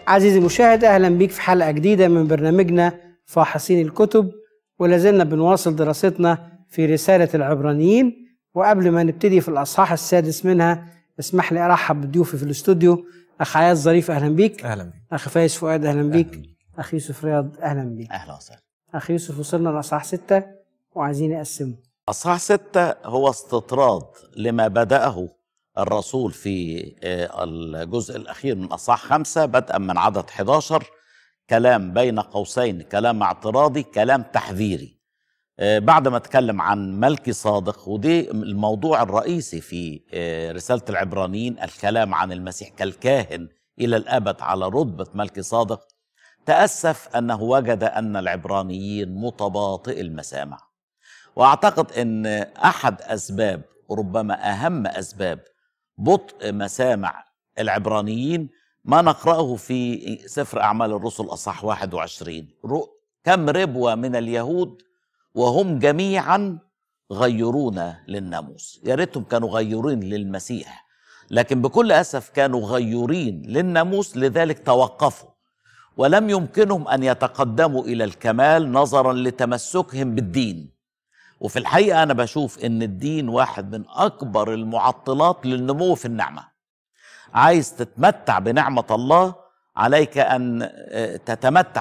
عزيزي المشاهد اهلا بيك في حلقه جديده من برنامجنا فاحصين الكتب ولازلنا بنواصل دراستنا في رساله العبرانيين وقبل ما نبتدي في الاصحاح السادس منها اسمح لي ارحب بضيوفي في الاستوديو اخ عياض ظريف اهلا بيك اهلا بك اخ فايز فؤاد اهلا بيك أهلاً بيك. اخ يوسف رياض اهلا بيك اهلا وسهلا اخ يوسف وصلنا لاصحاح ستة وعايزين نقسمه اصحاح ستة هو استطراد لما بدأه الرسول في آه، الجزء الأخير من أصحاح خمسة بدءا من عدد 11 كلام بين قوسين كلام اعتراضي كلام تحذيري آه، بعد ما اتكلم عن ملكي صادق ودي الموضوع الرئيسي في آه، رسالة العبرانيين الكلام عن المسيح كالكاهن إلى الأبد على رتبة ملكي صادق تأسف أنه وجد أن العبرانيين متباطئ المسامع واعتقد ان احد اسباب ربما اهم اسباب بطء مسامع العبرانيين ما نقراه في سفر اعمال الرسل اصح 21 رو- كم ربوه من اليهود وهم جميعا غيرون للناموس يا ريتهم كانوا غيورين للمسيح لكن بكل اسف كانوا غيورين للناموس لذلك توقفوا ولم يمكنهم ان يتقدموا الى الكمال نظرا لتمسكهم بالدين وفي الحقيقه انا بشوف ان الدين واحد من اكبر المعطلات للنمو في النعمه عايز تتمتع بنعمه الله عليك ان آه، تتمتع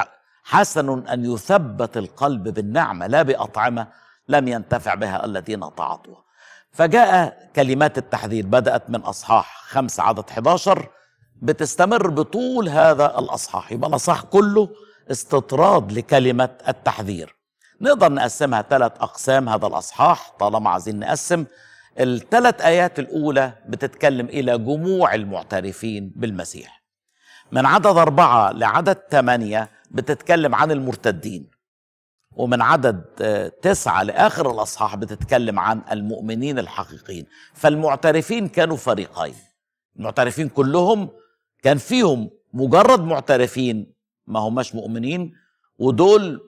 حسن ان يثبت القلب بالنعمه لا باطعمه لم ينتفع بها الذين تعاطوها فجاء كلمات التحذير بدات من اصحاح خمسة عدد 11 بتستمر بطول هذا الاصحاح يبقى الاصحاح كله استطراد لكلمه التحذير نقدر نقسمها ثلاث أقسام هذا الأصحاح طالما عايزين نقسم الثلاث آيات الأولى بتتكلم إلى جموع المعترفين بالمسيح من عدد أربعة لعدد ثمانية بتتكلم عن المرتدين ومن عدد آه، تسعة لآخر الأصحاح بتتكلم عن المؤمنين الحقيقيين فالمعترفين كانوا فريقين المعترفين كلهم كان فيهم مجرد معترفين ما هماش مؤمنين ودول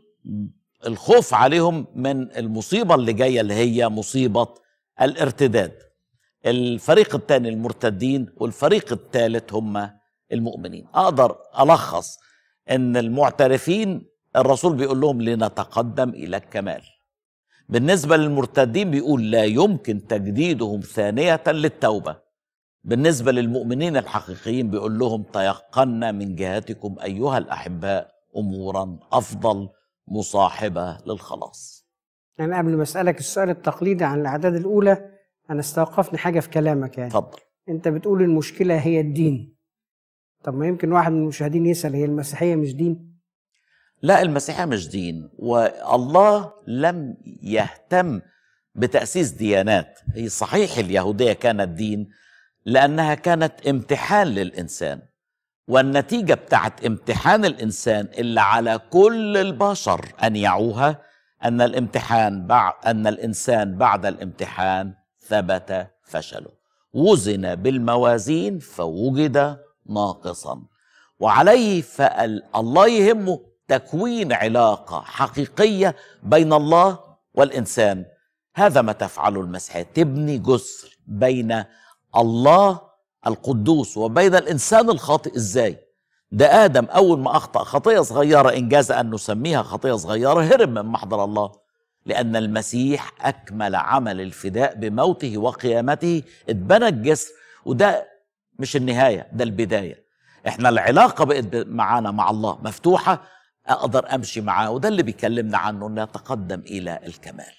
الخوف عليهم من المصيبة اللي جاية اللي هي مصيبة الارتداد الفريق الثاني المرتدين والفريق الثالث هم المؤمنين أقدر ألخص أن المعترفين الرسول بيقول لهم لنتقدم إلى الكمال بالنسبة للمرتدين بيقول لا يمكن تجديدهم ثانية للتوبة بالنسبة للمؤمنين الحقيقيين بيقول لهم تيقنا من جهتكم أيها الأحباء أمورا أفضل مصاحبة للخلاص يعني قبل ما اسالك السؤال التقليدي عن الاعداد الاولى انا استوقفني حاجه في كلامك يعني اتفضل انت بتقول المشكله هي الدين طب ما يمكن واحد من المشاهدين يسال هي المسيحيه مش دين لا المسيحية مش دين والله لم يهتم بتأسيس ديانات هي صحيح اليهودية كانت دين لأنها كانت امتحان للإنسان والنتيجة بتاعت امتحان الإنسان اللي على كل البشر أن يعوها أن الامتحان بعد أن الإنسان بعد الامتحان ثبت فشله وزن بالموازين فوجد ناقصا وعليه فالله يهمه تكوين علاقة حقيقية بين الله والإنسان هذا ما تفعله المسيحية تبني جسر بين الله القدوس وبين الإنسان الخاطئ إزاي ده آدم أول ما أخطأ خطية صغيرة إن جاز أن نسميها خطية صغيرة هرب من محضر الله لأن المسيح أكمل عمل الفداء بموته وقيامته اتبنى الجسر وده مش النهاية ده البداية احنا العلاقة بقت معانا مع الله مفتوحة أقدر أمشي معاه وده اللي بيكلمنا عنه أن نتقدم إلى الكمال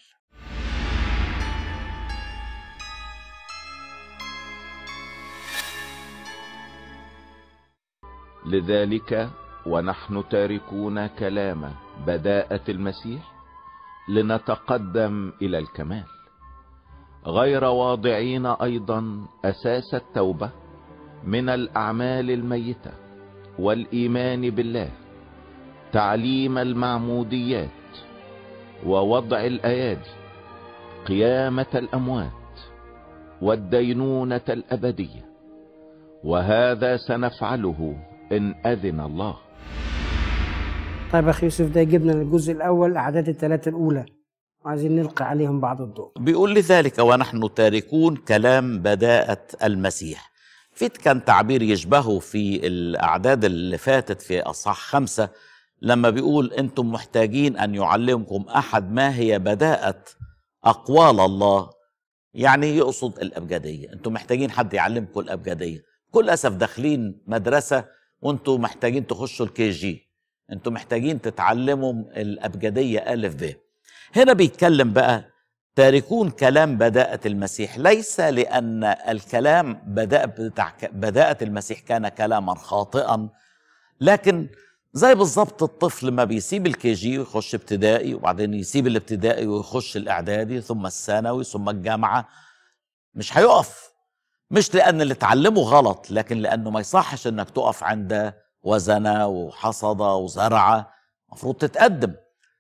لذلك ونحن تاركون كلام بداءة المسيح لنتقدم الى الكمال غير واضعين ايضا اساس التوبة من الاعمال الميتة والايمان بالله تعليم المعموديات ووضع الايادي قيامة الاموات والدينونة الابدية وهذا سنفعله ان اذن الله طيب يا اخي يوسف ده يجيبنا للجزء الاول اعداد الثلاثه الاولى وعايزين نلقي عليهم بعض الضوء بيقول لذلك ونحن تاركون كلام بداءة المسيح في كان تعبير يشبهه في الأعداد اللي فاتت في أصحاح خمسة لما بيقول أنتم محتاجين أن يعلمكم أحد ما هي بداءة أقوال الله يعني يقصد الأبجدية أنتم محتاجين حد يعلمكم الأبجدية كل أسف داخلين مدرسة وأنتم محتاجين تخشوا الكي جي أنتم محتاجين تتعلموا الأبجدية ألف ب هنا بيتكلم بقى تاركون كلام بداءة المسيح ليس لأن الكلام بدأ بتاع بداءة المسيح كان كلاما خاطئا لكن زي بالظبط الطفل ما بيسيب الكي جي ويخش ابتدائي وبعدين يسيب الابتدائي ويخش الاعدادي ثم الثانوي ثم الجامعه مش هيقف مش لان اللي اتعلمه غلط لكن لانه ما يصحش انك تقف عند وزنه وحصده وزرعه المفروض تتقدم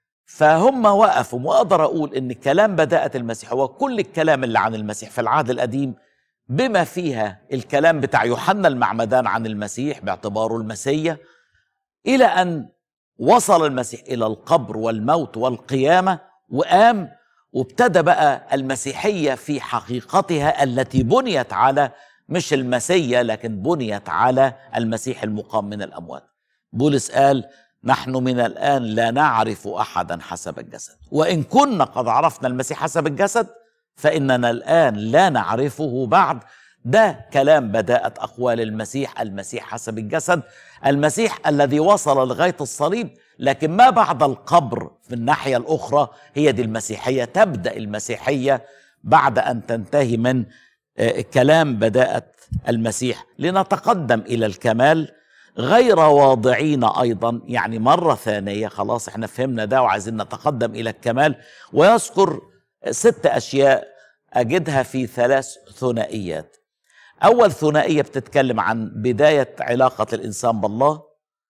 فهم وقفوا واقدر اقول ان كلام بداءة المسيح هو كل الكلام اللي عن المسيح في العهد القديم بما فيها الكلام بتاع يوحنا المعمدان عن المسيح باعتباره المسيح الى ان وصل المسيح الى القبر والموت والقيامه وقام وابتدى بقى المسيحيه في حقيقتها التي بنيت على مش المسيا لكن بنيت على المسيح المقام من الاموات بولس قال نحن من الان لا نعرف احدا حسب الجسد وان كنا قد عرفنا المسيح حسب الجسد فاننا الان لا نعرفه بعد ده كلام بداءة أقوال المسيح المسيح حسب الجسد المسيح الذي وصل لغاية الصليب لكن ما بعد القبر في الناحية الأخرى هي دي المسيحية تبدأ المسيحية بعد أن تنتهي من كلام بداءة المسيح لنتقدم إلى الكمال غير واضعين أيضا يعني مرة ثانية خلاص احنا فهمنا ده وعايزين نتقدم إلى الكمال ويذكر ست أشياء أجدها في ثلاث ثنائيات أول ثنائية بتتكلم عن بداية علاقة الإنسان بالله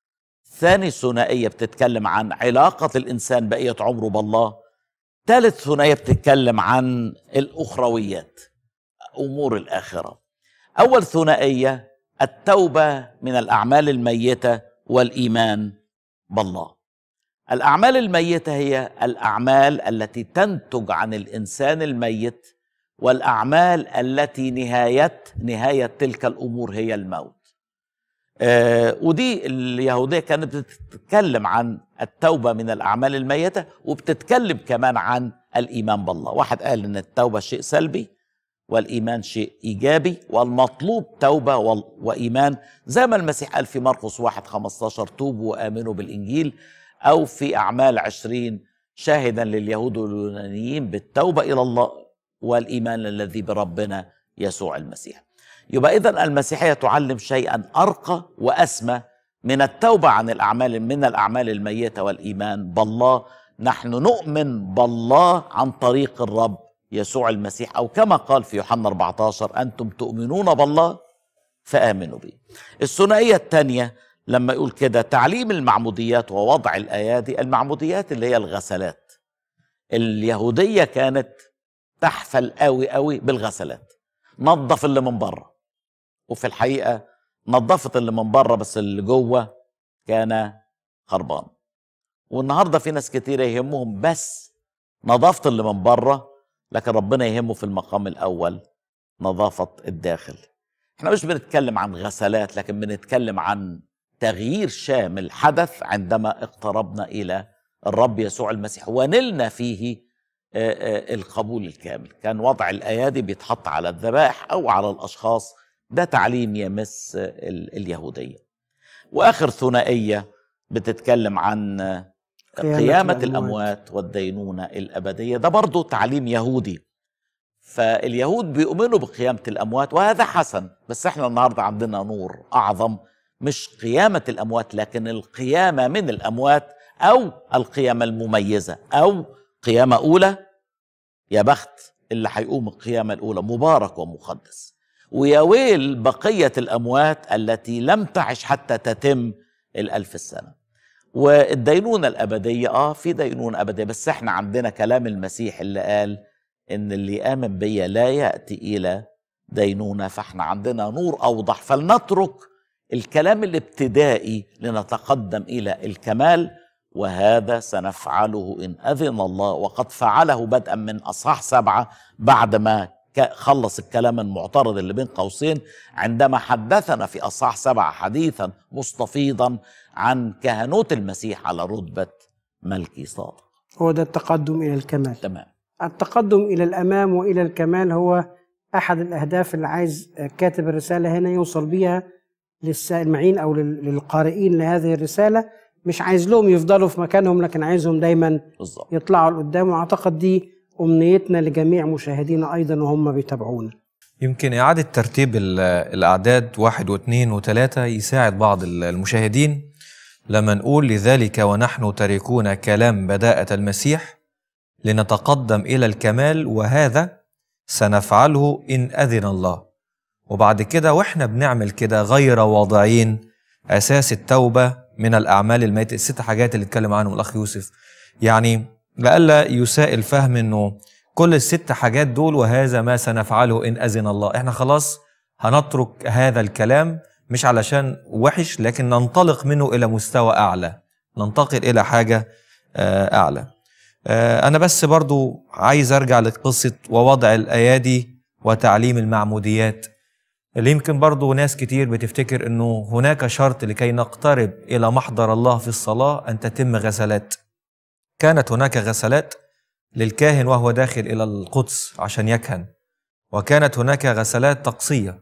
ثاني ثنائية بتتكلم عن علاقة الإنسان بقية عمره بالله ثالث ثنائية بتتكلم عن الأخرويات أمور الآخرة أول ثنائية التوبة من الأعمال الميتة والإيمان بالله الأعمال الميتة هي الأعمال التي تنتج عن الإنسان الميت والاعمال التي نهايه نهايه تلك الامور هي الموت آه ودي اليهوديه كانت بتتكلم عن التوبه من الاعمال الميته وبتتكلم كمان عن الايمان بالله واحد قال ان التوبه شيء سلبي والايمان شيء ايجابي والمطلوب توبه وايمان زي ما المسيح قال في مرقس 1 15 توبوا وامنوا بالانجيل او في اعمال 20 شاهدا لليهود واليونانيين بالتوبه الى الله والايمان الذي بربنا يسوع المسيح يبقى اذا المسيحيه تعلم شيئا ارقى واسمى من التوبه عن الاعمال من الاعمال الميته والايمان بالله نحن نؤمن بالله عن طريق الرب يسوع المسيح او كما قال في يوحنا 14 انتم تؤمنون بالله فامنوا به الثنائيه الثانيه لما يقول كده تعليم المعموديات ووضع الايادي المعموديات اللي هي الغسلات اليهوديه كانت تحفل قوي قوي بالغسلات نظف اللي من بره وفي الحقيقه نظفت اللي من بره بس اللي جوه كان خربان والنهارده في ناس كتيره يهمهم بس نظافه اللي من بره لكن ربنا يهمه في المقام الاول نظافه الداخل احنا مش بنتكلم عن غسلات لكن بنتكلم عن تغيير شامل حدث عندما اقتربنا الى الرب يسوع المسيح ونلنا فيه القبول الكامل كان وضع الايادي بيتحط على الذبائح او على الاشخاص ده تعليم يمس اليهوديه واخر ثنائيه بتتكلم عن قيامة, قيامة الأموات. الأموات والدينونة الأبدية ده برضو تعليم يهودي فاليهود بيؤمنوا بقيامة الأموات وهذا حسن بس احنا النهاردة عندنا نور أعظم مش قيامة الأموات لكن القيامة من الأموات أو القيامة المميزة أو قيامة أولى يا بخت اللي هيقوم القيامة الأولى مبارك ومقدس ويا ويل بقية الأموات التي لم تعش حتى تتم الألف السنة والدينونة الأبدية آه في دينونة أبدية بس إحنا عندنا كلام المسيح اللي قال إن اللي يآمن بيا لا يأتي إلى دينونة فإحنا عندنا نور أوضح فلنترك الكلام الابتدائي لنتقدم إلى الكمال وهذا سنفعله إن أذن الله وقد فعله بدءا من أصحاح سبعة بعدما ك- خلص الكلام المعترض اللي بين قوسين عندما حدثنا في اصحاح سبعه حديثا مستفيضا عن كهنوت المسيح على رتبه ملكي صادق هو ده التقدم إلى الكمال تمام التقدم إلى الأمام وإلى الكمال هو أحد الأهداف اللي عايز كاتب الرسالة هنا يوصل بيها للسامعين أو لل- للقارئين لهذه الرسالة مش عايز لهم يفضلوا في مكانهم لكن عايزهم دايما بالظبط يطلعوا لقدام وأعتقد دي أمنيتنا لجميع مشاهدينا أيضا وهم بيتابعونا يمكن إعادة ترتيب ال- الأعداد واحد واثنين وثلاثة يساعد بعض ال- المشاهدين لما نقول لذلك ونحن تاركون كلام بداءة المسيح لنتقدم إلى الكمال وهذا سنفعله إن أذن الله وبعد كده وإحنا بنعمل كده غير واضعين أساس التوبة من الأعمال الميتة الست حاجات اللي اتكلم عنهم الأخ يوسف يعني لئلا يساء الفهم إنه كل الست حاجات دول وهذا ما سنفعله إن أذن الله إحنا خلاص هنترك هذا الكلام مش علشان وحش لكن ننطلق منه إلى مستوى أعلى ننتقل إلى حاجة آه، أعلى آه، أنا بس برضو عايز أرجع لقصة ووضع الأيادي وتعليم المعموديات اللي يمكن برضو ناس كتير بتفتكر أنه هناك شرط لكي نقترب إلى محضر الله في الصلاة أن تتم غسلات كانت هناك غسلات للكاهن وهو داخل إلى القدس عشان يكهن وكانت هناك غسلات طقسية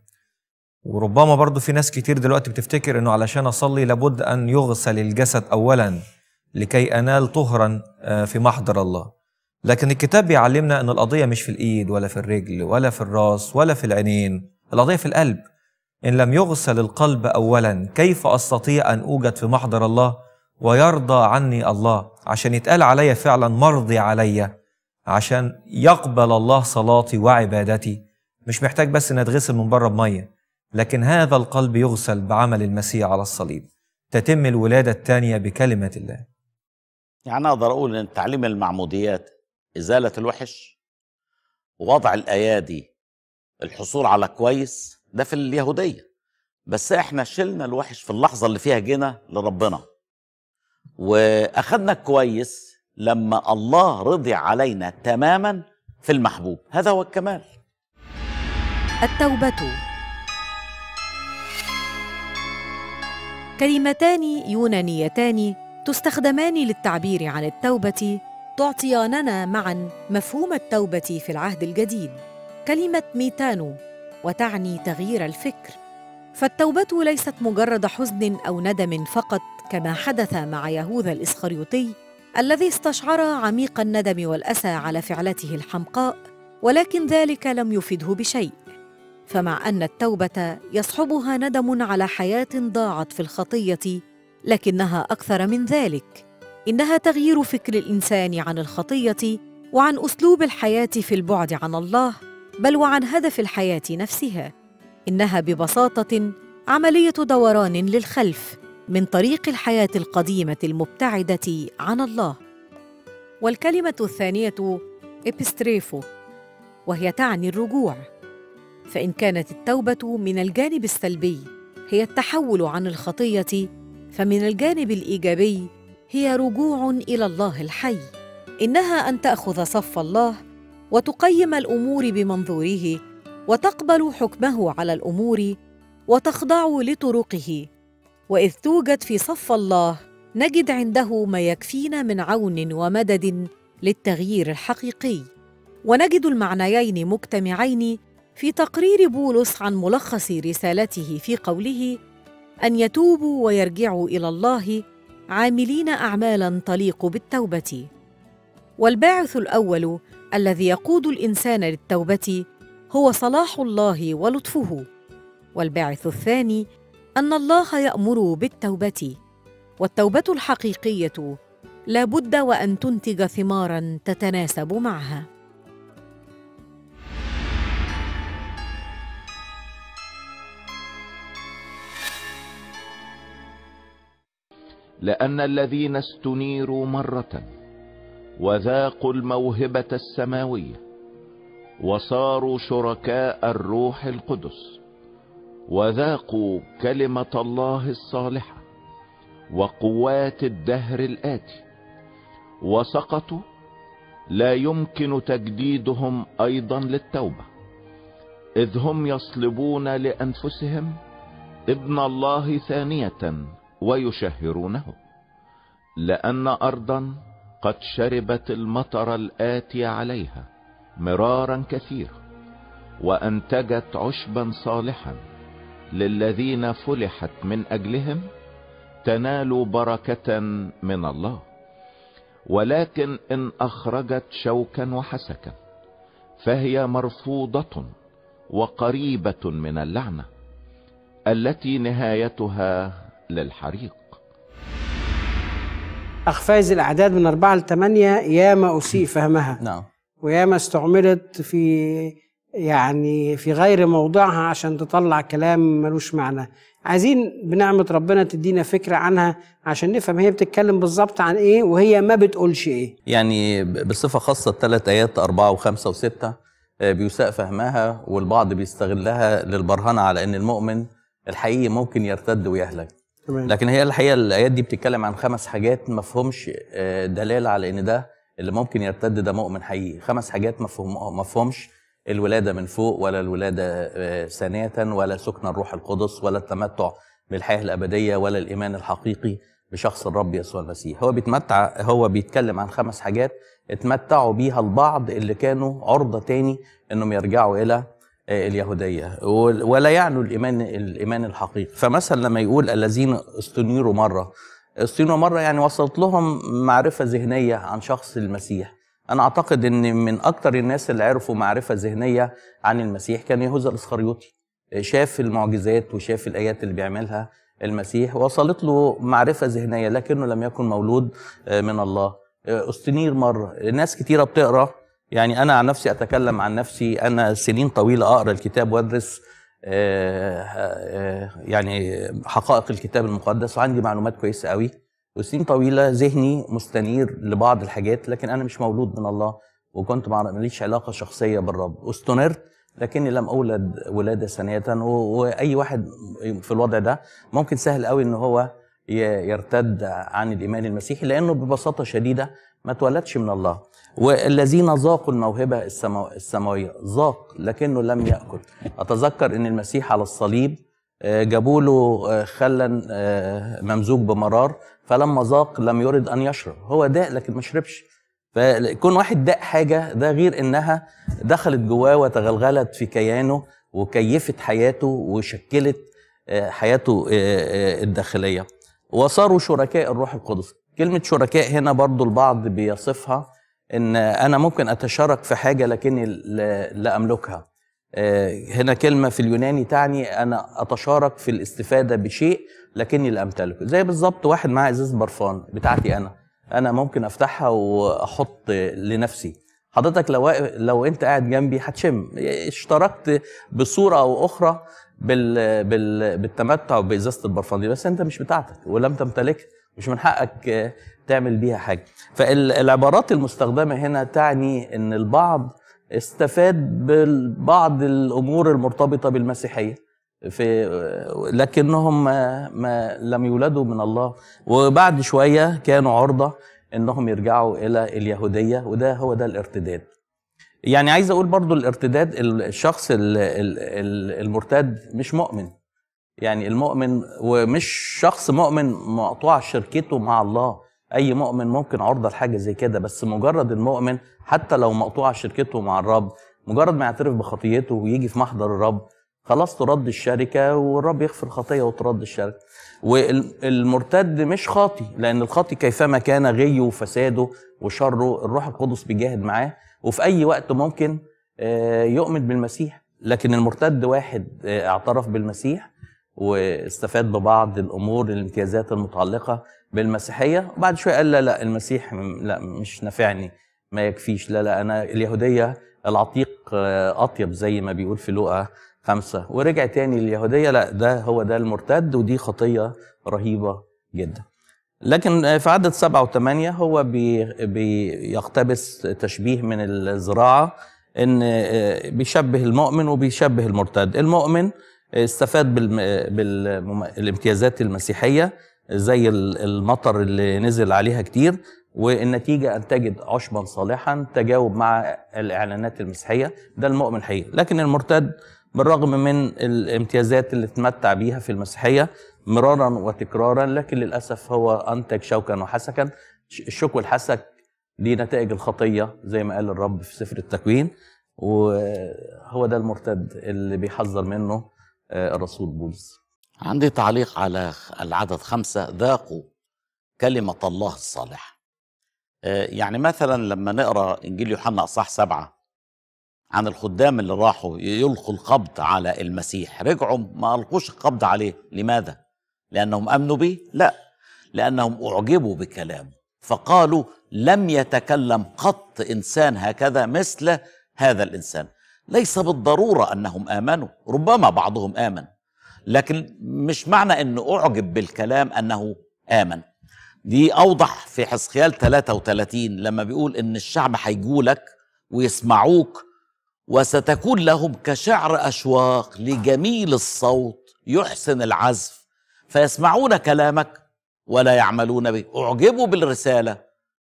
وربما برضو في ناس كتير دلوقتي بتفتكر أنه علشان أصلي لابد أن يغسل الجسد أولا لكي أنال طهرا آه، في محضر الله لكن الكتاب بيعلمنا أن القضية مش في الإيد ولا في الرجل ولا في الراس ولا في العينين القضية في القلب إن لم يغسل القلب أولا كيف أستطيع أن أوجد في محضر الله ويرضى عني الله عشان يتقال عليا فعلا مرضي عليا عشان يقبل الله صلاتي وعبادتي مش محتاج بس ان اتغسل من بره بميه لكن هذا القلب يغسل بعمل المسيح على الصليب تتم الولاده الثانيه بكلمه الله يعني اقدر اقول ان تعليم المعموديات ازاله الوحش ووضع الايادي الحصول على كويس ده في اليهوديه بس احنا شلنا الوحش في اللحظه اللي فيها جينا لربنا واخدنا كويس لما الله رضي علينا تماما في المحبوب هذا هو الكمال التوبة كلمتان يونانيتان تستخدمان للتعبير عن التوبة تعطياننا معا مفهوم التوبة في العهد الجديد كلمة ميتانو وتعني تغيير الفكر فالتوبة ليست مجرد حزن أو ندم فقط كما حدث مع يهوذا الإسخريوطي الذي استشعر عميق الندم والأسى على فعلته الحمقاء ولكن ذلك لم يفده بشيء فمع ان التوبه يصحبها ندم على حياه ضاعت في الخطيه لكنها اكثر من ذلك انها تغيير فكر الانسان عن الخطيه وعن اسلوب الحياه في البعد عن الله بل وعن هدف الحياه نفسها انها ببساطه عمليه دوران للخلف من طريق الحياه القديمه المبتعده عن الله والكلمه الثانيه ابستريفو وهي تعني الرجوع فان كانت التوبه من الجانب السلبي هي التحول عن الخطيه فمن الجانب الايجابي هي رجوع الى الله الحي انها ان تاخذ صف الله وتقيم الامور بمنظوره وتقبل حكمه على الامور وتخضع لطرقه واذ توجد في صف الله نجد عنده ما يكفينا من عون ومدد للتغيير الحقيقي ونجد المعنيين مجتمعين في تقرير بولس عن ملخص رسالته في قوله ان يتوبوا ويرجعوا الى الله عاملين اعمالا تليق بالتوبه والباعث الاول الذي يقود الانسان للتوبه هو صلاح الله ولطفه والباعث الثاني ان الله يامر بالتوبه والتوبه الحقيقيه لا بد وان تنتج ثمارا تتناسب معها لأن الذين استنيروا مرة وذاقوا الموهبة السماوية وصاروا شركاء الروح القدس وذاقوا كلمة الله الصالحة وقوات الدهر الآتي وسقطوا لا يمكن تجديدهم أيضا للتوبة إذ هم يصلبون لأنفسهم ابن الله ثانية ويشهرونه لأن أرضا قد شربت المطر الآتي عليها مرارا كثيرا وأنتجت عشبا صالحا للذين فلحت من أجلهم تنال بركة من الله ولكن إن أخرجت شوكا وحسكا فهي مرفوضة وقريبة من اللعنة التي نهايتها للحريق أخ فايز الأعداد من أربعة لثمانية ياما أسيء فهمها نعم وياما استعملت في يعني في غير موضعها عشان تطلع كلام ملوش معنى عايزين بنعمة ربنا تدينا فكرة عنها عشان نفهم هي بتتكلم بالظبط عن ايه وهي ما بتقولش ايه يعني ب- بصفة خاصة الثلاث آيات أربعة وخمسة وستة آه، بيساء فهمها والبعض بيستغلها للبرهنة على أن المؤمن الحقيقي ممكن يرتد ويهلك تمام لكن هي الحقيقة الآيات دي بتتكلم عن خمس حاجات ما فهمش آه، دلالة على أن ده اللي ممكن يرتد ده مؤمن حقيقي خمس حاجات ما فهم- ما فهمش الولادة من فوق ولا الولادة آه، ثانية ولا سكن الروح القدس ولا التمتع بالحياة الأبدية ولا الإيمان الحقيقي بشخص الرب يسوع المسيح هو بيتمتع هو بيتكلم عن خمس حاجات اتمتعوا بيها البعض اللي كانوا عرضة تاني انهم يرجعوا الى آه، اليهودية وال- ولا يعنوا الإيمان الإيمان الحقيقي فمثلا لما يقول الذين استنيروا مرة استنيروا مرة يعني وصلت لهم معرفة ذهنية عن شخص المسيح أنا أعتقد إن من أكتر الناس اللي عرفوا معرفة ذهنية عن المسيح كان يهوذا الإسخريوطي شاف المعجزات وشاف الآيات اللي بيعملها المسيح وصلت له معرفة ذهنية لكنه لم يكن مولود آه، من الله آه، استنير مرة ناس كتيرة بتقرأ يعني أنا عن نفسي أتكلم عن نفسي أنا سنين طويلة أقرأ الكتاب وأدرس آه، آه، يعني حقائق الكتاب المقدس وعندي معلومات كويسة قوي وسنين طويلة ذهني مستنير لبعض الحاجات لكن أنا مش مولود من الله وكنت مع- ماليش علاقة شخصية بالرب استنرت لكني لم أولد ولادة ثانية و- وأي واحد في الوضع ده ممكن سهل قوي إن هو ي- يرتد عن الإيمان المسيحي لأنه ببساطة شديدة ما اتولدش من الله والذين ذاقوا الموهبة السماو- السماوية ذاق لكنه لم يأكل أتذكر أن المسيح على الصليب آه، جابوا له آه، خلا آه، ممزوج بمرار فلما ذاق لم يرد أن يشرب هو داق لكن ما شربش فكون واحد داق حاجة ده غير إنها دخلت جواه وتغلغلت في كيانه وكيفت حياته وشكلت آه، حياته آه، آه، الداخلية وصاروا شركاء الروح القدس كلمة شركاء هنا برضو البعض بيصفها ان انا ممكن اتشارك في حاجة لكني لا لا املكها آه، هنا كلمة في اليوناني تعني انا اتشارك في الاستفادة بشيء لكني لا امتلكه زي بالظبط واحد معاه ازازة برفان بتاعتي انا انا ممكن افتحها واحط لنفسي حضرتك لو واقف- لو انت قاعد جنبي هتشم اشتركت بصورة او اخرى بال بال بالتمتع بازازه البرفان دي بس انت مش بتاعتك ولم تمتلكها مش من حقك آه، تعمل بيها حاجه فالعبارات المستخدمه هنا تعني ان البعض استفاد ببعض الامور المرتبطه بالمسيحيه في لكنهم ما, ما لم يولدوا من الله وبعد شويه كانوا عرضه انهم يرجعوا الى اليهوديه وده هو ده الارتداد يعني عايز اقول برضو الارتداد الشخص ال- ال- ال- المرتد مش مؤمن يعني المؤمن ومش شخص مؤمن مقطوع شركته مع الله اي مؤمن ممكن عرضه لحاجه زي كده بس مجرد المؤمن حتى لو مقطوع شركته مع الرب مجرد ما يعترف بخطيته ويجي في محضر الرب خلاص ترد الشركه والرب يغفر خطيه وترد الشركه والمرتد مش خاطي لان الخاطي كيفما كان غيه وفساده وشره الروح القدس بيجاهد معاه وفي اي وقت ممكن آه، يؤمن بالمسيح لكن المرتد واحد آه، اعترف بالمسيح واستفاد ببعض الامور الامتيازات المتعلقه بالمسيحيه وبعد شويه قال لا لا المسيح م- لا مش نافعني ما يكفيش لا لا انا اليهوديه العتيق آه، اطيب زي ما بيقول في لوقا خمسة ورجع تاني لليهودية لا ده هو ده المرتد ودي خطية رهيبة جدا لكن في عدد سبعة وثمانية هو بي بيقتبس تشبيه من الزراعة ان بيشبه المؤمن وبيشبه المرتد المؤمن استفاد بالامتيازات المسيحية زي المطر اللي نزل عليها كتير والنتيجة أن تجد عشبا صالحا تجاوب مع الإعلانات المسيحية ده المؤمن حقيقي لكن المرتد بالرغم من الامتيازات اللي تمتع بيها في المسيحية مرارا وتكرارا لكن للأسف هو أنتج شوكا وحسكا الشوك والحسك دي نتائج الخطية زي ما قال الرب في سفر التكوين وهو ده المرتد اللي بيحذر منه آه، الرسول بولس عندي تعليق على العدد خمسة ذاقوا كلمة الله الصالحة آه، يعني مثلا لما نقرأ إنجيل يوحنا أصح سبعة عن الخدام اللي راحوا يلقوا القبض على المسيح رجعوا ما ألقوش القبض عليه لماذا؟ لأنهم أمنوا به؟ لا لأنهم أعجبوا بكلامه فقالوا لم يتكلم قط إنسان هكذا مثل هذا الإنسان ليس بالضرورة أنهم آمنوا ربما بعضهم آمن لكن مش معنى أنه أعجب بالكلام أنه آمن دي أوضح في حزقيال 33 لما بيقول إن الشعب هيجولك ويسمعوك وستكون لهم كشعر أشواق لجميل الصوت يحسن العزف فيسمعون كلامك ولا يعملون به أعجبوا بالرسالة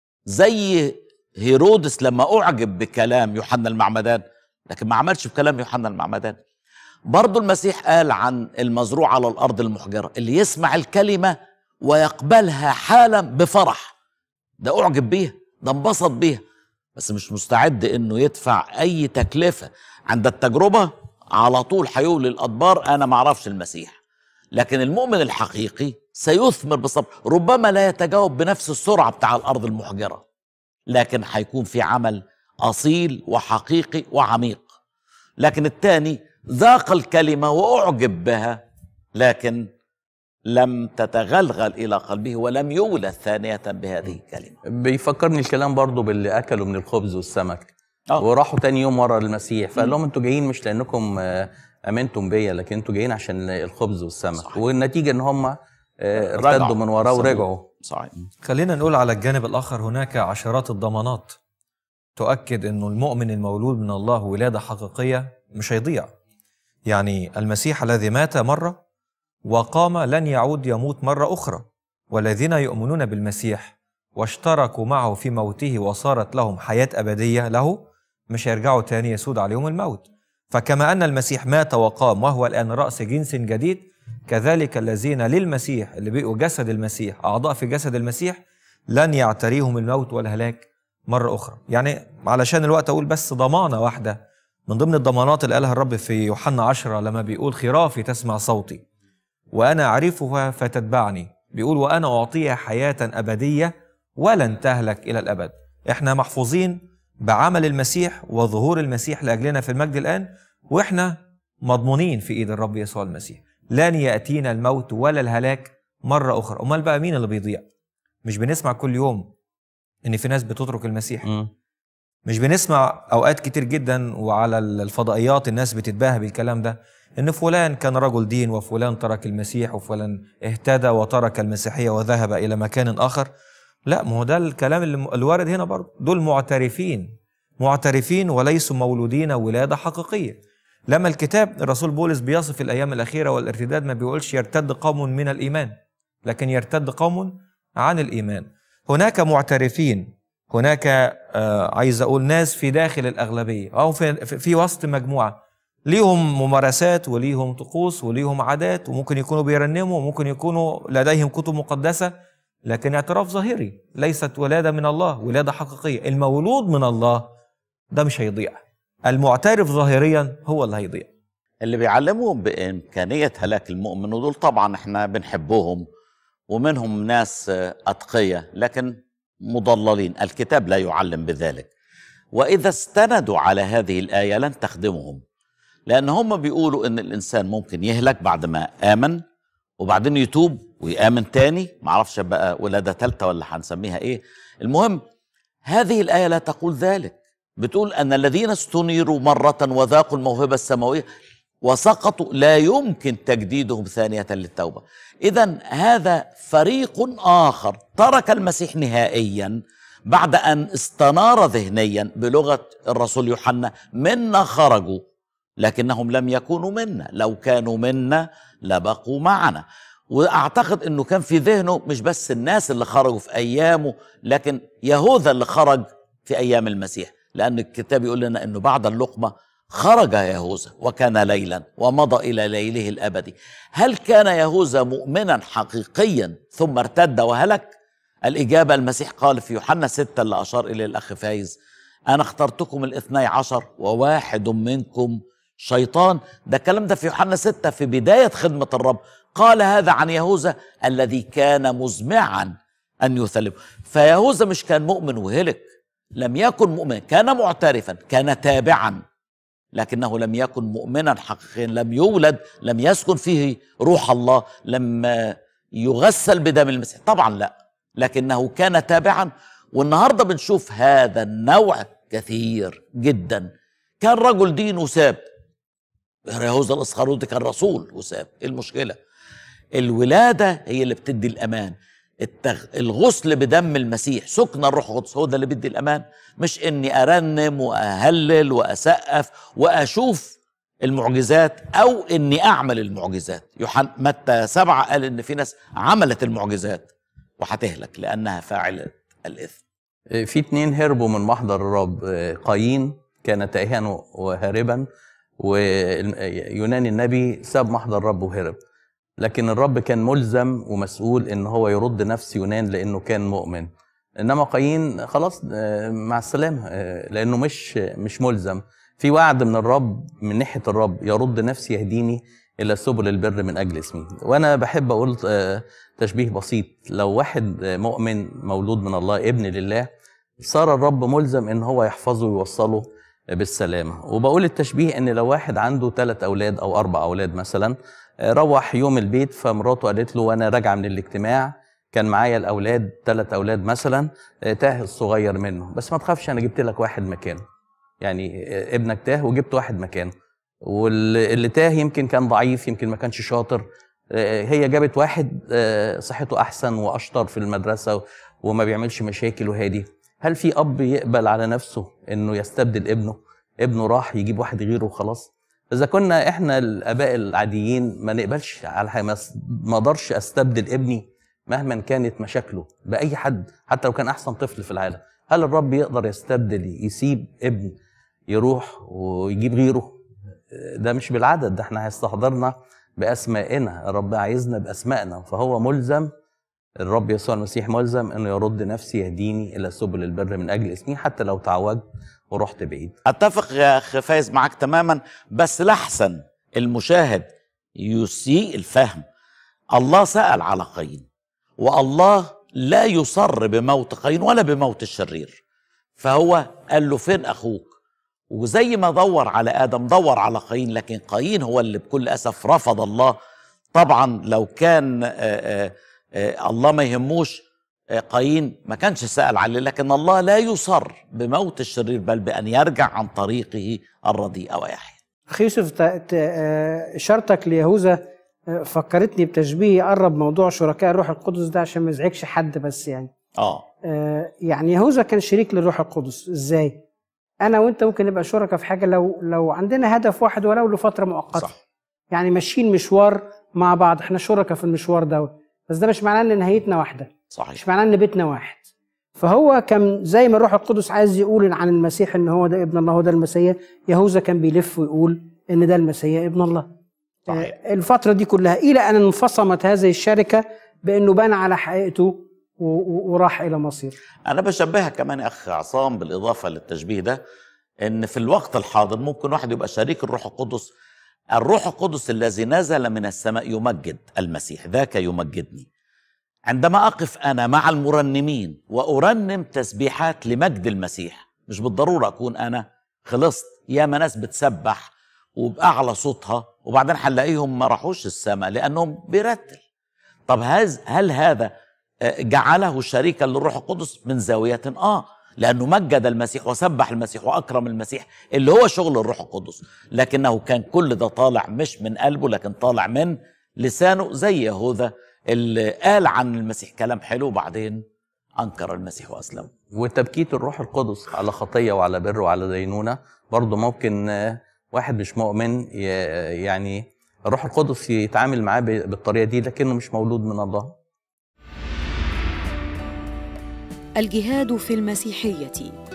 زي هيرودس لما أعجب بكلام يوحنا المعمدان لكن ما عملش بكلام يوحنا المعمدان برضو المسيح قال عن المزروع على الأرض المحجرة اللي يسمع الكلمة ويقبلها حالا بفرح ده أعجب بيها ده انبسط بيها بس مش مستعد انه يدفع اي تكلفة عند التجربة على طول هيولي الأدبار أنا معرفش المسيح لكن المؤمن الحقيقي سيثمر بصبر ربما لا يتجاوب بنفس السرعة بتاع الأرض المحجرة لكن هيكون في عمل أصيل وحقيقي وعميق لكن الثاني ذاق الكلمة وأعجب بها لكن لم تتغلغل إلى قلبه ولم يولد ثانية بهذه الكلمة بيفكرني الكلام برضو باللي أكلوا من الخبز والسمك آه. وراحوا تاني يوم ورا المسيح فقال لهم انتوا جايين مش لانكم آه، امنتم بيا لكن انتوا جايين عشان الخبز والسمك صحيح. والنتيجه ان هم آه، رجعوا. ارتدوا من وراه صحيح. ورجعوا صحيح خلينا نقول على الجانب الآخر هناك عشرات الضمانات تؤكد أنه المؤمن المولود من الله ولادة حقيقية مش هيضيع يعني المسيح الذي مات مرة وقام لن يعود يموت مرة أخرى والذين يؤمنون بالمسيح واشتركوا معه في موته وصارت لهم حياة أبدية له مش هيرجعوا تاني يسود عليهم الموت فكما أن المسيح مات وقام وهو الآن رأس جنس جديد كذلك الذين للمسيح اللي بقوا جسد المسيح أعضاء في جسد المسيح لن يعتريهم الموت والهلاك مرة أخرى يعني علشان الوقت أقول بس ضمانة واحدة من ضمن الضمانات اللي قالها الرب في يوحنا عشرة لما بيقول خرافي تسمع صوتي وأنا أعرفها فتتبعني بيقول وأنا أعطيها حياة أبدية ولن تهلك إلى الأبد إحنا محفوظين بعمل المسيح وظهور المسيح لأجلنا في المجد الآن وإحنا مضمونين في إيد الرب يسوع المسيح لن يأتينا الموت ولا الهلاك مرة أخرى أمال بقى مين اللي بيضيع مش بنسمع كل يوم إن في ناس بتترك المسيح مم. مش بنسمع اوقات كتير جدا وعلى الفضائيات الناس بتتباهى بالكلام ده ان فلان كان رجل دين وفلان ترك المسيح وفلان اهتدى وترك المسيحيه وذهب الى مكان اخر لا ما هو ده الكلام اللي الوارد هنا برضه دول معترفين معترفين وليسوا مولودين ولاده حقيقيه لما الكتاب الرسول بولس بيصف الايام الاخيره والارتداد ما بيقولش يرتد قوم من الايمان لكن يرتد قوم عن الايمان هناك معترفين هناك آه، عايز اقول ناس في داخل الاغلبيه او في في في وسط مجموعه ليهم ممارسات وليهم طقوس وليهم عادات وممكن يكونوا بيرنموا وممكن يكونوا لديهم كتب مقدسه لكن اعتراف ظاهري ليست ولاده من الله ولاده حقيقيه المولود من الله ده مش هيضيع المعترف ظاهريا هو اللي هيضيع اللي بيعلمهم بإمكانية هلاك المؤمن ودول طبعا احنا بنحبهم ومنهم ناس آه، أتقية لكن مضللين الكتاب لا يعلم بذلك وإذا استندوا على هذه الآية لن تخدمهم لأن هم بيقولوا إن الإنسان ممكن يهلك بعد ما آمن وبعدين يتوب ويآمن تاني معرفش بقى ولادة تالتة ولا هنسميها إيه المهم هذه الآية لا تقول ذلك بتقول أن الذين استنيروا مرة وذاقوا الموهبة السماوية وسقطوا لا يمكن تجديدهم ثانية للتوبة إذا هذا فريق آخر ترك المسيح نهائيا بعد أن استنار ذهنيا بلغة الرسول يوحنا منا خرجوا لكنهم لم يكونوا منا لو كانوا منا لبقوا معنا واعتقد انه كان في ذهنه مش بس الناس اللي خرجوا في ايامه لكن يهوذا اللي خرج في ايام المسيح لان الكتاب يقول لنا انه بعد اللقمه خرج يهوذا وكان ليلا ومضى الى ليله الابدي هل كان يهوذا مؤمنا حقيقيا ثم ارتد وهلك الاجابه المسيح قال في يوحنا 6 اللي اشار اليه الاخ فايز انا اخترتكم الاثني عشر وواحد منكم شيطان ده الكلام ده في يوحنا 6 في بدايه خدمه الرب قال هذا عن يهوذا الذي كان مزمعا ان يثلم فيهوذا مش كان مؤمن وهلك لم يكن مؤمن كان معترفا كان تابعا لكنه لم يكن مؤمنا حقيقيا لم يولد لم يسكن فيه روح الله لم يغسل بدم المسيح طبعا لا لكنه كان تابعا والنهارده بنشوف هذا النوع كثير جدا كان رجل دين وساب يهوذا الاسخروطي كان رسول وساب ايه المشكله الولاده هي اللي بتدي الامان التغ... الغسل بدم المسيح سكن الروح القدس هو ده اللي بيدي الامان مش اني ارنم واهلل واسقف واشوف المعجزات او اني اعمل المعجزات يوحنا متى سبعة قال ان في ناس عملت المعجزات وهتهلك لانها فاعله الاثم في اتنين هربوا من محضر الرب قايين كان تائها وهاربا ويوناني النبي ساب محضر الرب وهرب لكن الرب كان ملزم ومسؤول ان هو يرد نفس يونان لانه كان مؤمن انما قايين خلاص آه، مع السلامه آه، لانه مش مش ملزم في وعد من الرب من ناحيه الرب يرد نفسي يهديني الى سبل البر من اجل اسمي وانا بحب اقول آه، تشبيه بسيط لو واحد آه، مؤمن مولود من الله ابن لله صار الرب ملزم ان هو يحفظه ويوصله بالسلامه وبقول التشبيه ان لو واحد عنده ثلاث اولاد او اربع اولاد مثلا آه، روح يوم البيت فمراته قالت له وانا راجعه من الاجتماع كان معايا الاولاد ثلاث اولاد مثلا آه، تاه الصغير منه بس ما تخافش انا جبت لك واحد مكانه يعني آه، ابنك تاه وجبت واحد مكانه واللي تاه يمكن كان ضعيف يمكن ما كانش شاطر آه، هي جابت واحد آه، صحته احسن واشطر في المدرسه وما بيعملش مشاكل وهادي هل في اب يقبل على نفسه انه يستبدل ابنه ابنه راح يجيب واحد غيره وخلاص اذا كنا احنا الاباء العاديين ما نقبلش على حاجه ما أس- ما اقدرش استبدل ابني مهما كانت مشاكله باي حد حتى لو كان احسن طفل في العالم هل الرب يقدر يستبدل يسيب ابن يروح ويجيب غيره ده مش بالعدد ده احنا هيستحضرنا باسمائنا الرب عايزنا باسمائنا فهو ملزم الرب يسوع المسيح ملزم انه يرد نفسي يهديني الى سبل البر من اجل اسمي حتى لو تعوجت ورحت بعيد اتفق يا اخ فايز معاك تماما بس لاحسن المشاهد يسيء الفهم الله سأل على قايين والله لا يصر بموت قايين ولا بموت الشرير فهو قال له فين اخوك وزي ما دور على ادم دور على قايين لكن قايين هو اللي بكل اسف رفض الله طبعا لو كان آه، آه، آه، الله ما يهموش آه، قايين ما كانش سأل عليه لكن الله لا يصر بموت الشرير بل بأن يرجع عن طريقه الرديء ويحيى اخي يوسف ت- ت- آه، اشارتك ليهوذا آه، فكرتني بتشبيه يقرب موضوع شركاء الروح القدس ده عشان ما يزعجش حد بس يعني اه آه، يعني يهوذا كان شريك للروح القدس ازاي انا وانت ممكن نبقى شركاء في حاجه لو لو عندنا هدف واحد ولو لفتره مؤقته صح. يعني ماشيين مشوار مع بعض احنا شركاء في المشوار ده بس ده مش معناه ان نهايتنا واحده صحيح مش معناه ان بيتنا واحد فهو كان زي ما الروح القدس عايز يقول عن المسيح ان هو ده ابن الله هو ده المسيح يهوذا كان بيلف ويقول ان ده المسيح ابن الله صحيح. آه، الفترة دي كلها إلى أن انفصمت هذه الشركة بأنه بنى على حقيقته و- و- وراح إلى مصير انا بشبهها كمان يا اخ عصام بالاضافه للتشبيه ده ان في الوقت الحاضر ممكن واحد يبقى شريك الروح القدس الروح القدس الذي نزل من السماء يمجد المسيح ذاك يمجدني عندما اقف انا مع المرنمين وارنم تسبيحات لمجد المسيح مش بالضروره اكون انا خلصت ياما ناس بتسبح وباعلى صوتها وبعدين هنلاقيهم ما راحوش السماء لانهم بيرتل طب هز هل هذا آه، جعله شريكا للروح القدس من زاويه اه لانه مجد المسيح وسبح المسيح واكرم المسيح اللي هو شغل الروح القدس لكنه كان كل ده طالع مش من قلبه لكن طالع من لسانه زي يهوذا اللي قال عن المسيح كلام حلو وبعدين انكر المسيح واسلم وتبكيت الروح القدس على خطيه وعلى بر وعلى دينونه برضه ممكن آه، واحد مش مؤمن ي- يعني الروح القدس يتعامل معاه ب- بالطريقه دي لكنه مش مولود من الله الجهاد في المسيحيه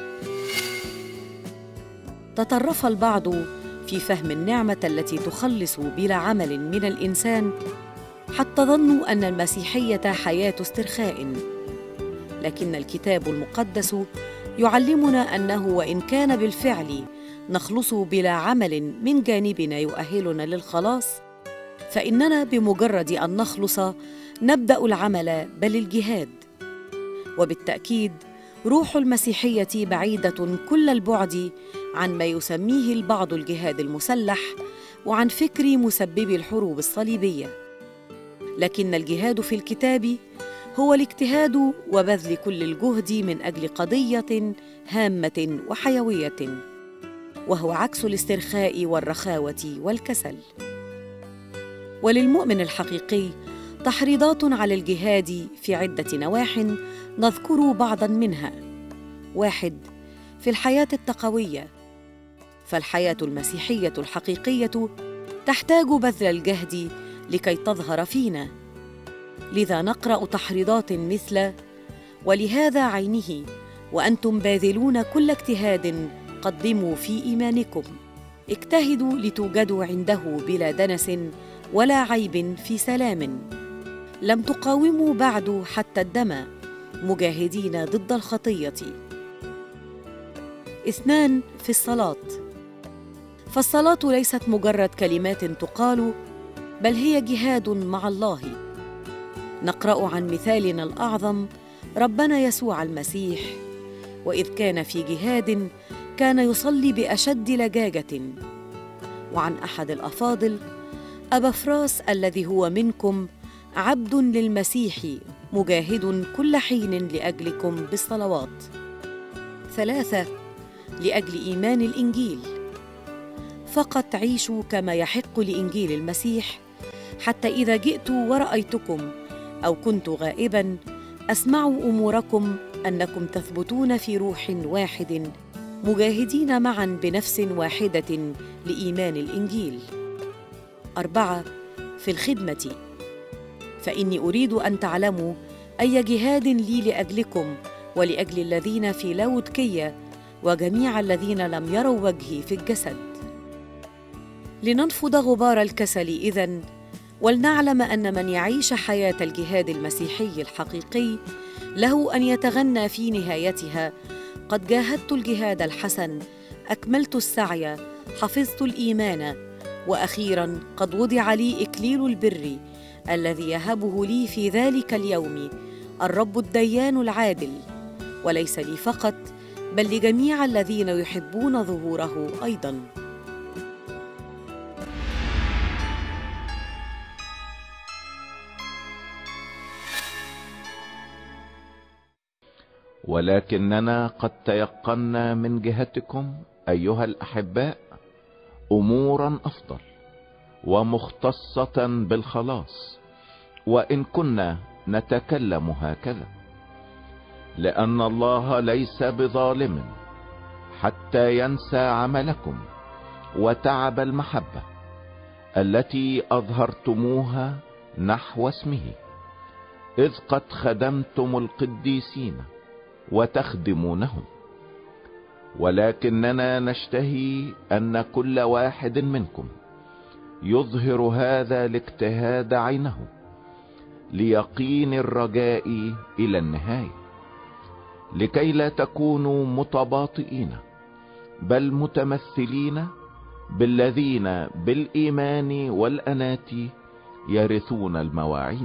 تطرف البعض في فهم النعمه التي تخلص بلا عمل من الانسان حتى ظنوا ان المسيحيه حياه استرخاء لكن الكتاب المقدس يعلمنا انه وان كان بالفعل نخلص بلا عمل من جانبنا يؤهلنا للخلاص فاننا بمجرد ان نخلص نبدا العمل بل الجهاد وبالتاكيد روح المسيحيه بعيده كل البعد عن ما يسميه البعض الجهاد المسلح وعن فكر مسببي الحروب الصليبيه لكن الجهاد في الكتاب هو الاجتهاد وبذل كل الجهد من اجل قضيه هامه وحيويه وهو عكس الاسترخاء والرخاوه والكسل وللمؤمن الحقيقي تحريضات على الجهاد في عده نواح نذكر بعضا منها واحد في الحياه التقويه فالحياه المسيحيه الحقيقيه تحتاج بذل الجهد لكي تظهر فينا لذا نقرا تحريضات مثل ولهذا عينه وانتم باذلون كل اجتهاد قدموا في ايمانكم اجتهدوا لتوجدوا عنده بلا دنس ولا عيب في سلام لم تقاوموا بعد حتى الدم مجاهدين ضد الخطيه اثنان في الصلاه فالصلاه ليست مجرد كلمات تقال بل هي جهاد مع الله نقرا عن مثالنا الاعظم ربنا يسوع المسيح واذ كان في جهاد كان يصلي باشد لجاجه وعن احد الافاضل ابا فراس الذي هو منكم عبد للمسيح مجاهد كل حين لاجلكم بالصلوات ثلاثه لاجل ايمان الانجيل فقط عيشوا كما يحق لانجيل المسيح حتى اذا جئت ورايتكم او كنت غائبا اسمع اموركم انكم تثبتون في روح واحد مجاهدين معا بنفس واحده لايمان الانجيل اربعه في الخدمه فاني اريد ان تعلموا اي جهاد لي لاجلكم ولاجل الذين في لاودكيه وجميع الذين لم يروا وجهي في الجسد لننفض غبار الكسل اذن ولنعلم ان من يعيش حياه الجهاد المسيحي الحقيقي له ان يتغنى في نهايتها قد جاهدت الجهاد الحسن اكملت السعي حفظت الايمان واخيرا قد وضع لي اكليل البر الذي يهبه لي في ذلك اليوم الرب الديان العادل وليس لي فقط بل لجميع الذين يحبون ظهوره ايضا ولكننا قد تيقنا من جهتكم ايها الاحباء امورا افضل ومختصه بالخلاص وان كنا نتكلم هكذا لان الله ليس بظالم حتى ينسى عملكم وتعب المحبه التي اظهرتموها نحو اسمه اذ قد خدمتم القديسين وتخدمونهم ولكننا نشتهي ان كل واحد منكم يظهر هذا الاجتهاد عينه ليقين الرجاء الى النهايه لكي لا تكونوا متباطئين بل متمثلين بالذين بالايمان والانات يرثون المواعيد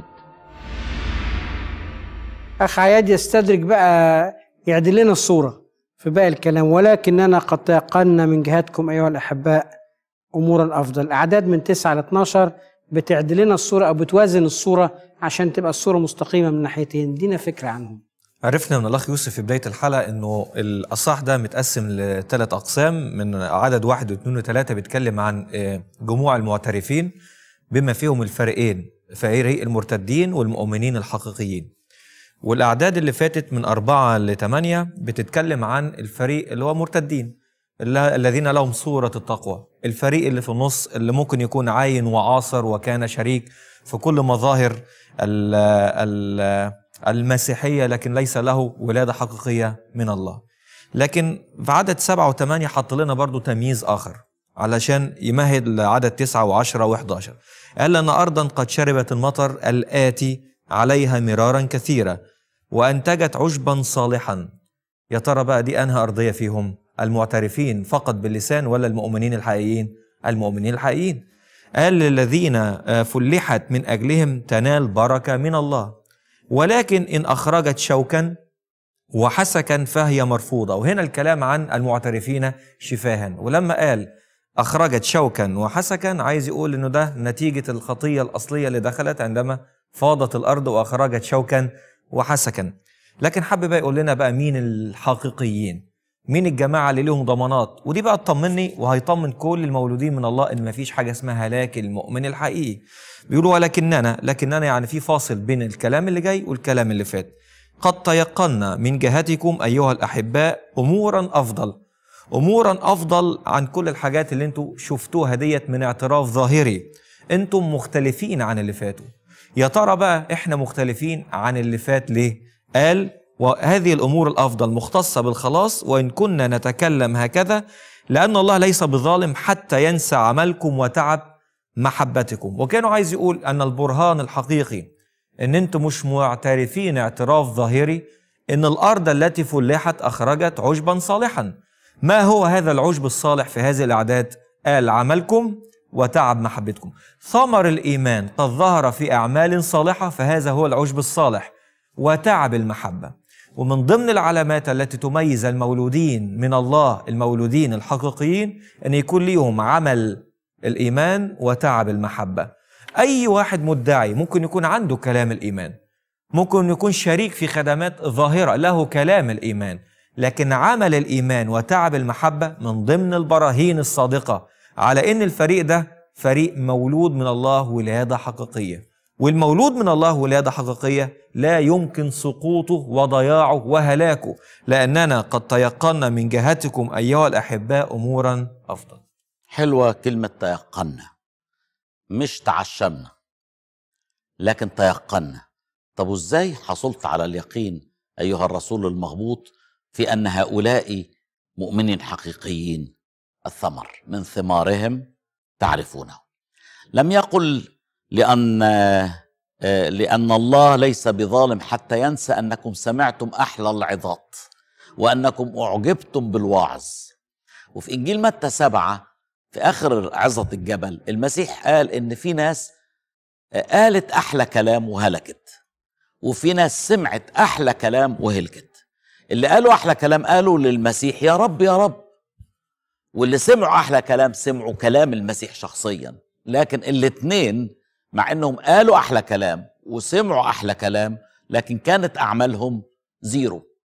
أخ عياد يستدرك بقى يعدل لنا الصورة في باقي الكلام ولكننا قد تيقنا من جهتكم أيها الأحباء أمورا أفضل أعداد من 9 ل 12 بتعدل لنا الصورة أو بتوازن الصورة عشان تبقى الصورة مستقيمة من ناحيتين دينا فكرة عنهم عرفنا من الاخ يوسف في بدايه الحلقه انه الاصح ده متقسم لثلاث اقسام من عدد واحد واثنين وثلاثه بيتكلم عن آه، جموع المعترفين بما فيهم الفريقين فريق المرتدين والمؤمنين الحقيقيين والاعداد اللي فاتت من اربعه لثمانيه بتتكلم عن الفريق اللي هو مرتدين الل- الذين لهم صورة التقوى الفريق اللي في النص اللي ممكن يكون عاين وعاصر وكان شريك في كل مظاهر ال ال المسيحية لكن ليس له ولادة حقيقية من الله لكن في عدد سبعة وثمانية حط لنا برضو تمييز آخر علشان يمهد لعدد تسعة وعشرة وإحداشر قال لأن أرضا قد شربت المطر الآتي عليها مرارا كثيرا وأنتجت عشبا صالحا يا ترى بقى دي أنهى أرضية فيهم المعترفين فقط باللسان ولا المؤمنين الحقيقيين المؤمنين الحقيقيين قال للذين آه، فلحت من أجلهم تنال بركة من الله ولكن إن أخرجت شوكا وحسكا فهي مرفوضة وهنا الكلام عن المعترفين شفاها ولما قال أخرجت شوكا وحسكا عايز يقول إنه ده نتيجة الخطية الأصلية اللي دخلت عندما فاضت الأرض وأخرجت شوكا وحسكا لكن حب بقى يقول لنا بقى مين الحقيقيين مين الجماعة اللي لهم ضمانات ودي بقى تطمني وهيطمن كل المولودين من الله إن مفيش حاجة اسمها هلاك المؤمن الحقيقي بيقولوا ولكننا لكننا يعني في فاصل بين الكلام اللي جاي والكلام اللي فات قد تيقنا من جهتكم أيها الأحباء أمورا أفضل أمورا أفضل عن كل الحاجات اللي انتوا شفتوها ديت من اعتراف ظاهري انتم مختلفين عن اللي فاتوا يا ترى بقى احنا مختلفين عن اللي فات ليه قال وهذه الأمور الأفضل مختصة بالخلاص وإن كنا نتكلم هكذا لأن الله ليس بظالم حتى ينسى عملكم وتعب محبتكم وكانوا عايز يقول أن البرهان الحقيقي ان انتم مش معترفين اعتراف ظاهري ان الارض التي فلحت اخرجت عشبا صالحا ما هو هذا العشب الصالح في هذه الاعداد قال عملكم وتعب محبتكم ثمر الايمان قد ظهر في اعمال صالحه فهذا هو العشب الصالح وتعب المحبه ومن ضمن العلامات التي تميز المولودين من الله المولودين الحقيقيين ان يكون ليهم عمل الايمان وتعب المحبه اي واحد مدعي ممكن يكون عنده كلام الايمان ممكن يكون شريك في خدمات ظاهره له كلام الايمان لكن عمل الايمان وتعب المحبه من ضمن البراهين الصادقه على ان الفريق ده فريق مولود من الله ولاده حقيقيه والمولود من الله ولاده حقيقيه لا يمكن سقوطه وضياعه وهلاكه لاننا قد تيقنا من جهتكم ايها الاحباء امورا افضل حلوة كلمة تيقنا مش تعشمنا لكن تيقنا طب وازاي حصلت على اليقين أيها الرسول المغبوط في أن هؤلاء مؤمنين حقيقيين الثمر من ثمارهم تعرفونه لم يقل لأن آه، لأن الله ليس بظالم حتى ينسى أنكم سمعتم أحلى العظات وأنكم أعجبتم بالوعظ وفي إنجيل متى سبعة في آخر عظة الجبل المسيح قال إن في ناس قالت أحلى كلام وهلكت وفي ناس سمعت أحلى كلام وهلكت اللي قالوا أحلى كلام قالوا للمسيح يا رب يا رب واللي سمعوا أحلى كلام سمعوا كلام المسيح شخصيا لكن الاتنين مع انهم قالوا احلى كلام وسمعوا احلى كلام لكن كانت اعمالهم زيرو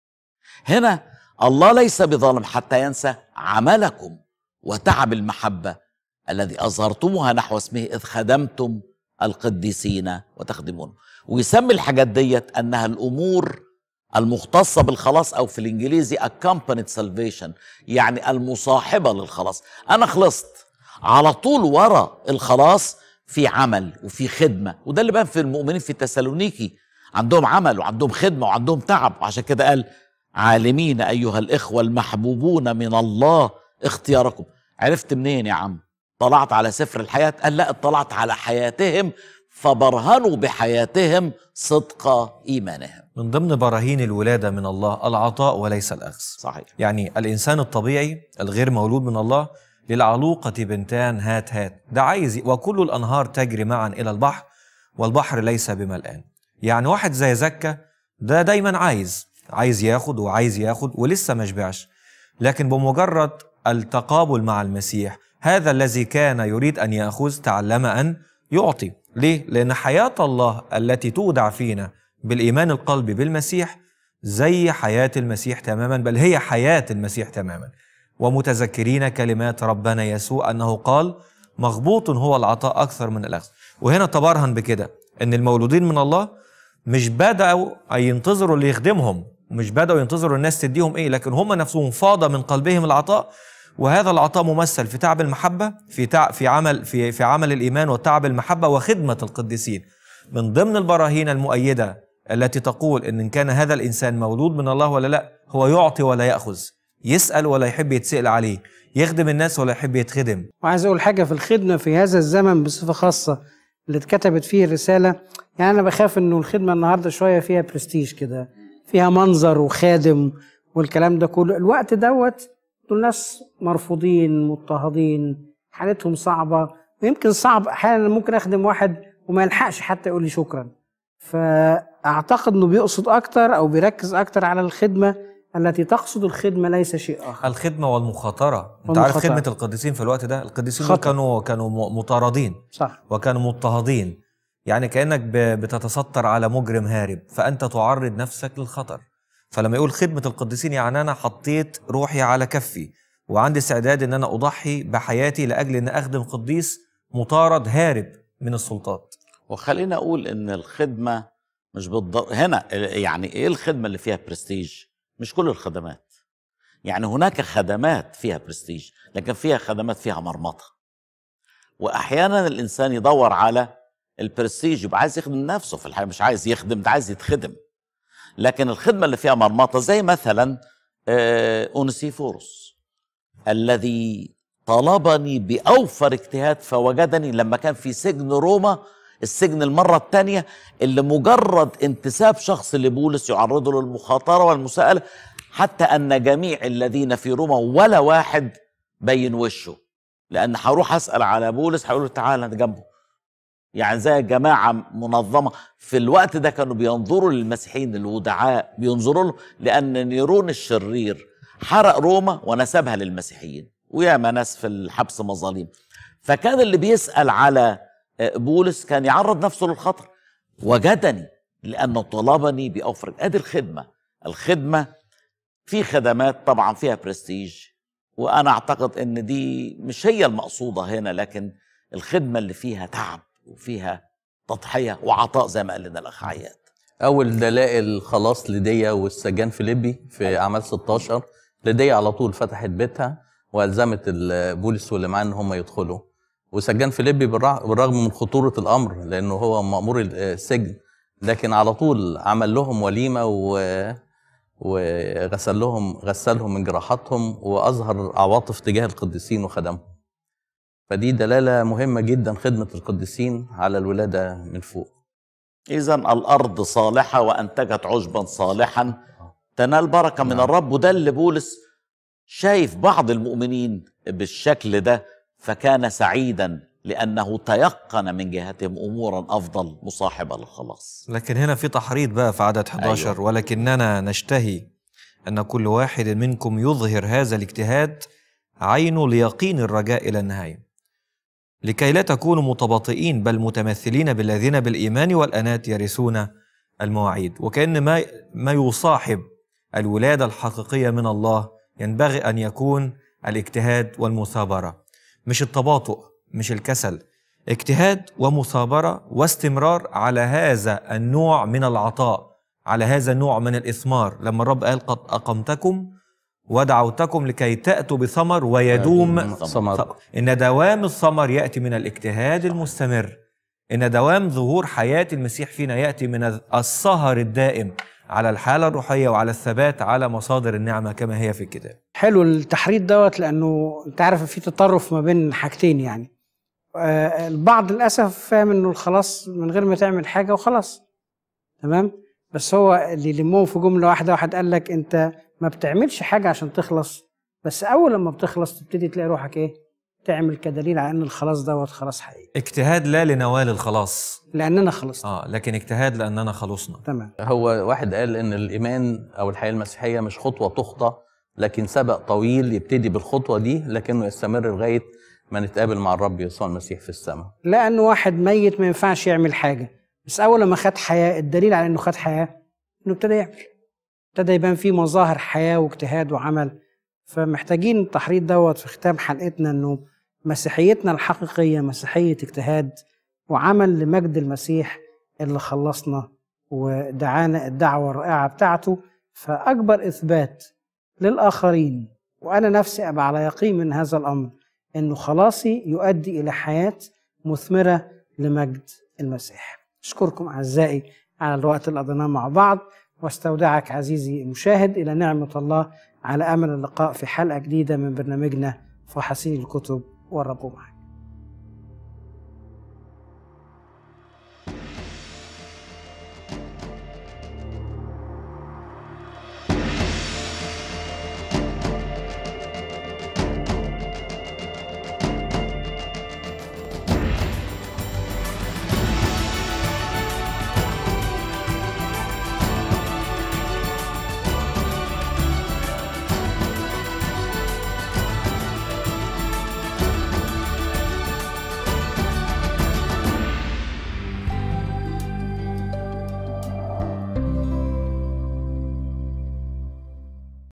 هنا الله ليس بظالم حتى ينسى عملكم وتعب المحبه الذي اظهرتموها نحو اسمه اذ خدمتم القديسين وتخدمون ويسمي الحاجات ديت انها الامور المختصه بالخلاص او في الانجليزي accompanied salvation يعني المصاحبه للخلاص انا خلصت على طول ورا الخلاص في عمل وفي خدمه وده اللي بان في المؤمنين في تسالونيكي عندهم عمل وعندهم خدمه وعندهم تعب وعشان كده قال عالمين ايها الاخوه المحبوبون من الله اختياركم عرفت منين يا عم طلعت على سفر الحياه قال لا اطلعت على حياتهم فبرهنوا بحياتهم صدق ايمانهم من ضمن براهين الولاده من الله العطاء وليس الاخذ صحيح يعني الانسان الطبيعي الغير مولود من الله للعلوقة بنتان هات هات ده عايز وكل الأنهار تجري معا إلى البحر والبحر ليس بملآن يعني واحد زي زكا ده دايما عايز عايز ياخد وعايز ياخد ولسه ما شبعش لكن بمجرد التقابل مع المسيح هذا الذي كان يريد أن يأخذ تعلم أن يعطي ليه؟ لأن حياة الله التي تودع فينا بالإيمان القلبي بالمسيح زي حياة المسيح تماما بل هي حياة المسيح تماما ومتذكرين كلمات ربنا يسوع انه قال مغبوط هو العطاء اكثر من الاخذ وهنا تبرهن بكده ان المولودين من الله مش بداوا ينتظروا اللي يخدمهم مش بداوا ينتظروا الناس تديهم ايه لكن هم نفسهم فاض من قلبهم العطاء وهذا العطاء ممثل في تعب المحبه في تع... في عمل في في عمل الايمان وتعب المحبه وخدمه القديسين من ضمن البراهين المؤيده التي تقول ان إن كان هذا الانسان مولود من الله ولا لا هو يعطي ولا ياخذ يسال ولا يحب يتسال عليه يخدم الناس ولا يحب يتخدم وعايز اقول حاجه في الخدمه في هذا الزمن بصفه خاصه اللي اتكتبت فيه الرساله يعني انا بخاف انه الخدمه النهارده شويه فيها برستيج كده فيها منظر وخادم والكلام ده كله الوقت دوت دول ناس مرفوضين مضطهدين حالتهم صعبه ويمكن صعب احيانا ممكن اخدم واحد وما يلحقش حتى يقول لي شكرا فاعتقد انه بيقصد اكتر او بيركز اكتر على الخدمه التي تقصد الخدمه ليس شيء اخر الخدمه والمخاطره انت عارف والمخاطرة. خدمه القديسين في الوقت ده القديسين خطر. دول كانوا كانوا م- مطاردين صح وكانوا مضطهدين يعني كانك ب- بتتستر على مجرم هارب فانت تعرض نفسك للخطر فلما يقول خدمه القديسين يعني انا حطيت روحي على كفي وعندي استعداد ان انا اضحي بحياتي لاجل ان اخدم قديس مطارد هارب من السلطات وخلينا اقول ان الخدمه مش بالضر... هنا يعني ايه الخدمه اللي فيها برستيج مش كل الخدمات يعني هناك خدمات فيها برستيج لكن فيها خدمات فيها مرمطه واحيانا الانسان يدور على البرستيج يبقى عايز يخدم نفسه في الحقيقه مش عايز يخدم ده عايز يتخدم لكن الخدمه اللي فيها مرمطه زي مثلا آه، اونسيفوروس الذي طلبني باوفر اجتهاد فوجدني لما كان في سجن روما السجن المرة الثانية اللي مجرد انتساب شخص لبولس يعرضه للمخاطرة والمساءلة حتى أن جميع الذين في روما ولا واحد بين وشه لأن هروح أسأل على بولس هيقول له تعالى أنت جنبه يعني زي جماعة منظمة في الوقت ده كانوا بينظروا للمسيحيين الودعاء بينظروا له لأن نيرون الشرير حرق روما ونسبها للمسيحيين وياما ناس في الحبس مظاليم فكان اللي بيسأل على بولس كان يعرض نفسه للخطر وجدني لأنه طلبني بأوفر أدي الخدمة الخدمة في خدمات طبعا فيها برستيج وأنا أعتقد أن دي مش هي المقصودة هنا لكن الخدمة اللي فيها تعب وفيها تضحية وعطاء زي ما قال لنا الأخ عياد اول دلائل خلاص ليديا والسجان فيليبي في اعمال 16 ليديا على طول فتحت بيتها والزمت ال- بولس واللي معاه ان هم يدخلوا وسجان فيليبي بالرغ- بالرغم من خطوره الامر لانه هو مامور ال- السجن لكن على طول عمل لهم وليمه و وغسل لهم غسلهم من جراحاتهم واظهر عواطف تجاه القديسين وخدمهم فدي دلاله مهمه جدا خدمه القديسين على الولاده من فوق إذا الأرض صالحة وأنتجت عشبا صالحا تنال بركة من الرب وده اللي بولس شايف بعض المؤمنين بالشكل ده فكان سعيدا لأنه تيقن من جهتهم أمورا أفضل مصاحبة للخلاص لكن هنا في تحريض بقى في عدد 11 أيوة. ولكننا نشتهي أن كل واحد منكم يظهر هذا الاجتهاد عينه ليقين الرجاء إلى النهاية لكي لا تكونوا متباطئين بل متمثلين بالذين بالإيمان والأنات يرثون المواعيد وكأن ما ما يصاحب الولادة الحقيقية من الله ينبغي أن يكون الاجتهاد والمثابرة مش التباطؤ مش الكسل اجتهاد ومثابرة واستمرار على هذا النوع من العطاء على هذا النوع من الإثمار لما الرب قال قد أقمتكم ودعوتكم لكي تأتوا بثمر ويدوم ثمر. إن دوام الثمر يأتي من الاجتهاد المستمر إن دوام ظهور حياة المسيح فينا يأتي من السهر الدائم على الحالة الروحية وعلى الثبات على مصادر النعمة كما هي في الكتاب حلو التحريض دوت لانه انت عارف في تطرف ما بين حاجتين يعني آه، البعض للاسف فاهم انه الخلاص من غير ما تعمل حاجه وخلاص تمام بس هو اللي يلمهم في جمله واحده واحد قال لك انت ما بتعملش حاجه عشان تخلص بس اول لما بتخلص تبتدي تلاقي روحك ايه تعمل كدليل على ان الخلاص دوت خلاص حقيقي اجتهاد لا لنوال الخلاص لاننا خلصت اه لكن اجتهاد لأننا خلصنا تمام هو واحد قال ان الايمان او الحياه المسيحيه مش خطوه تخطى لكن سبق طويل يبتدي بالخطوه دي لكنه يستمر لغايه ما نتقابل مع الرب يسوع المسيح في السماء لانه واحد ميت ما ينفعش يعمل حاجه بس اول لما خد حياه الدليل على انه خد حياه انه ابتدى يعمل ابتدى يبان فيه مظاهر حياه واجتهاد وعمل فمحتاجين التحريض دوت في ختام حلقتنا انه مسيحيتنا الحقيقيه مسيحيه اجتهاد وعمل لمجد المسيح اللي خلصنا ودعانا الدعوه الرائعه بتاعته فاكبر اثبات للاخرين وأنا نفسي أبقى على يقين من هذا الأمر إنه خلاصي يؤدي إلى حياة مثمرة لمجد المسيح أشكركم أعزائي على الوقت اللي قضيناه مع بعض واستودعك عزيزي المشاهد إلى نعمة الله على أمل اللقاء في حلقة جديدة من برنامجنا فحصين الكتب والرب معك